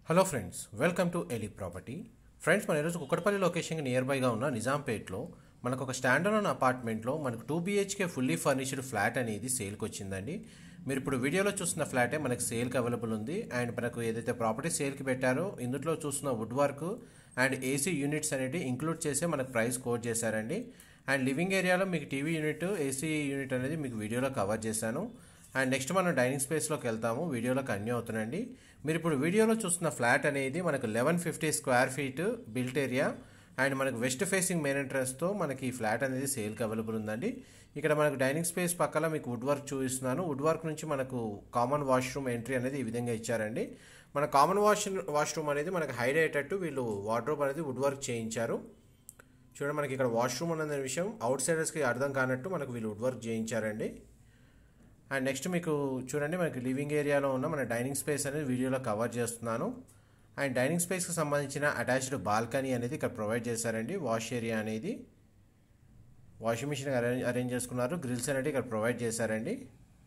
hello friends welcome to ఎలి property friends మన ఈరోజు కుక్కడపల్లి లొకేషన్కి నియర్ బైగా ఉన్న నిజాంపేట్లో మనకు ఒక స్టాండర్డ్ అపార్ట్మెంట్లో మనకు two BHK fully furnished flat అనేది సేల్కి వచ్చిందండి మీరు ఇప్పుడు వీడియోలో చూస్తున్న ఫ్లాటే మనకు సేల్కి అవైలబుల్ ఉంది అండ్ మనకు ఏదైతే ప్రాపర్టీ సేల్కి పెట్టారో ఇందులో చూస్తున్న wood work and AC units అనేవి ఇంక్లూడ్ చేసే మనకు ప్రైస్ కోట్ చేశారండి అండ్ లివింగ్ ఏరియాలో మీకు టీవీ యూనిట్ ఏసీ యూనిట్ అనేది మీకు వీడియోలో కవర్ చేశాను అండ్ నెక్స్ట్ మనం డైనింగ్ స్పేస్లోకి వెళ్తాము వీడియోలో కన్యూ అవుతుందండి మీరు ఇప్పుడు వీడియోలో చూస్తున్న ఫ్లాట్ అనేది మనకు eleven fifty square feet built area and మనకు వెస్ట్ ఫేసింగ్ మెయిన్ ఎంట్రన్స్తో మనకి ఈ ఫ్లాట్ అనేది సేల్కి అవైలబుల్ ఉందండి ఇక్కడ మనకు డైనింగ్ స్పేస్ పక్కన మీకు వుడ్ వర్క్ చూపిస్తున్నాను వుడ్ వర్క్ నుంచి మనకు కామన్ వాష్రూమ్ ఎంట్రీ అనేది ఈ విధంగా ఇచ్చారండి మన కామన్ వాష్ వాష్రూమ్ అనేది మనకు హైడ్ అయ్యేటట్టు వీళ్ళు వార్డ్రోబ్ అనేది వుడ్ వర్క్ చేయించారు చూడండి మనకి ఇక్కడ వాష్రూమ్ అనే విషయం అవుట్ సైడర్స్కి అర్థం కానట్టు మనకు వీళ్ళు వుడ్ వర్క్ చేయించారండి అండ్ నెక్స్ట్ మీకు చూడండి మనకి లివింగ్ ఏరియాలో ఉన్న మన డైనింగ్ స్పేస్ అనేది వీడియోలో కవర్ చేస్తున్నాను అండ్ డైనింగ్ స్పేస్కి సంబంధించిన అటాచ్డ్ బాల్కనీ అనేది ఇక్కడ ప్రొవైడ్ చేశారండి వాష్ ఏరియా అనేది వాషింగ్ మిషన్ అరేంజ్ అరేంజ్ చేసుకున్నారు గ్రిల్స్ అనేది ఇక్కడ ప్రొవైడ్ చేశారండి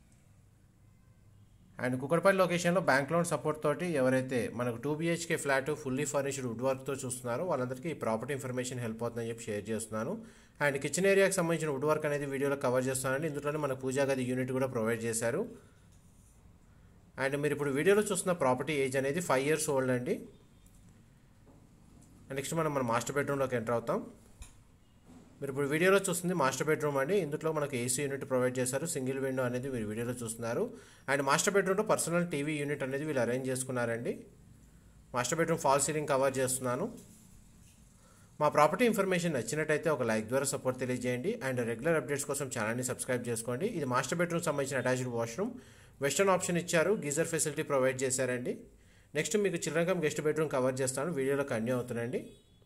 అండ్ కుక్కడపల్లి లొకేషన్లో బ్యాంక్ లోన్ సపోర్ట్ తోటి ఎవరైతే మనకు two BHK flat fully furnished wood వర్క్తో చూస్తున్నారో వాళ్ళందరికీ ఈ ప్రాపర్టీ ఇన్ఫర్మేషన్ హెల్ప్ అవుతుందని చెప్పి షేర్ చేస్తున్నాను అండ్ కిచెన్ ఏరియాకి సంబంధించిన వుడ్ వర్క్ అనేది వీడియోలో కవర్ చేస్తున్నానండి ఇందులోనే మన పూజా గది యూనిట్ కూడా ప్రొవైడ్ చేశారు అండ్ మీరు ఇప్పుడు వీడియోలో చూస్తున్న ప్రాపర్టీ ఏజ్ అనేది ఫైవ్ ఇయర్స్ ఓల్డ్ అండి నెక్స్ట్ మనం మన మాస్టర్ బెడ్రూమ్లోకి ఎంటర్ అవుతాం మీరు ఇప్పుడు వీడియోలో చూస్తుంది మాస్టర్ బెడ్రూమ్ అండి ఇందులో మనకు ఏసీ యూనిట్ ప్రొవైడ్ చేశారు సింగిల్ విండో అనేది మీరు వీడియోలో చూస్తున్నారు అండ్ మాస్టర్ బెడ్రూమ్లో పర్సనల్ టీవీ యూనిట్ అనేది వీళ్ళు అరేంజ్ చేసుకున్నారండి master bedroom fall ceiling cover చేస్తున్నాను మా ప్రాపర్టీ ఇన్ఫర్మేషన్ నచ్చినట్టయితే ఒక లైక్ ద్వారా సపోర్ట్ తెలియజేయండి అండ్ రెగ్యులర్ అప్డేట్స్ కోసం ఛానల్ని సబ్స్క్రైబ్ చేసుకోండి ఇది మాస్టర్ బెడ్రూమ్ సంబంధించిన అటాచ్డ్ వాష్రూమ్ వెస్టర్న్ ఆప్షన్ ఇచ్చారు గీజర్ ఫెసిలిటీ ప్రొవైడ్ చేశారండి నెక్స్ట్ మీకు children come guest bedroom cover చేస్తాను వీడియోలో కన్యూ అవుతుందండి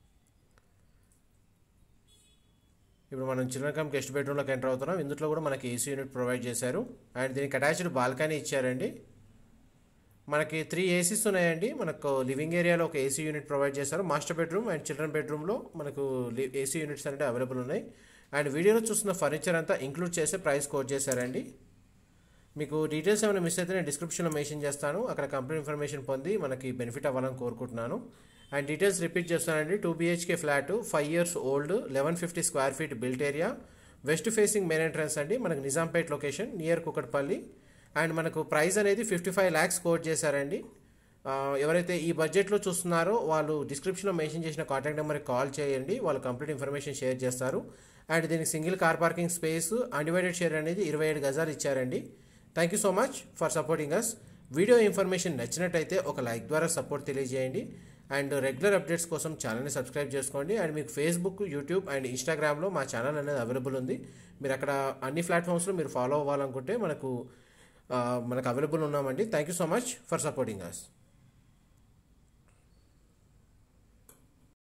ఇప్పుడు మనం చిల్డ్రన్ కమ్ గెస్ట్ బెడ్రూమ్లోకి ఎంటర్ అవుతున్నాం ఇందులో కూడా మనకి ఏసీ యూనిట్ ప్రొవైడ్ చేశారు అండ్ దీనికి అటాచ్డ్ బాల్కనీ ఇచ్చారండి మనకి త్రీ ఏసీస్ ఉన్నాయండి మనకు లివింగ్ ఏరియాలో ఒక ఏసీ యూనిట్ ప్రొవైడ్ చేశారు మాస్టర్ బెడ్రూమ్ అండ్ చిల్డ్రన్ బెడ్రూమ్లో మనకు ఏసీ యూనిట్స్ అనేవి అవైలబుల్ ఉన్నాయి అండ్ వీడియోలో చూస్తున్న ఫర్నిచర్ అంతా ఇంక్లూడ్ చేసే ప్రైస్ కోట్ చేశారండి మీకు డీటెయిల్స్ ఏమైనా మిస్ అయితే నేను డిస్క్రిప్షన్లో మెన్షన్ చేస్తాను అక్కడ కంప్లీట్ ఇన్ఫర్మేషన్ పొంది మనకి బెనిఫిట్ అవ్వాలని కోరుకుంటున్నాను అండ్ డీటెయిల్స్ రిపీట్ చేస్తానండి two BHK flat five years old eleven fifty square feet built area west facing main entrance అండి మనకు Nizampet location near Kukatpally and మనకు ప్రైస్ అనేది ఫిఫ్టీ ఫైవ్ ల్యాక్స్ కోట్ చేశారండి ఎవరైతే ఈ బడ్జెట్లో చూస్తున్నారో వాళ్ళు డిస్క్రిప్షన్లో మెన్షన్ చేసిన కాంటాక్ట్ నెంబర్కి కాల్ చేయండి వాళ్ళు కంప్లీట్ ఇన్ఫర్మేషన్ షేర్ చేస్తారు అండ్ దీనికి single car parking space undivided share అనేది ఇరవై ఏడు గజాలు ఇచ్చారండి thank you so much for supporting us video information నచ్చినట్టయితే ఒక లైక్ ద్వారా సపోర్ట్ తెలియజేయండి అండ్ రెగ్యులర్ అప్డేట్స్ కోసం ఛానల్ని సబ్స్క్రైబ్ చేసుకోండి అండ్ మీకు ఫేస్బుక్ యూట్యూబ్ అండ్ ఇన్స్టాగ్రామ్లో మా ఛానల్ అనేది అవైలబుల్ ఉంది మీరు అక్కడ అన్ని ప్లాట్ఫామ్స్లో మీరు ఫాలో అవ్వాలనుకుంటే మనకు మనకు అవైలబుల్ ఉన్నామండి thank you so much for supporting us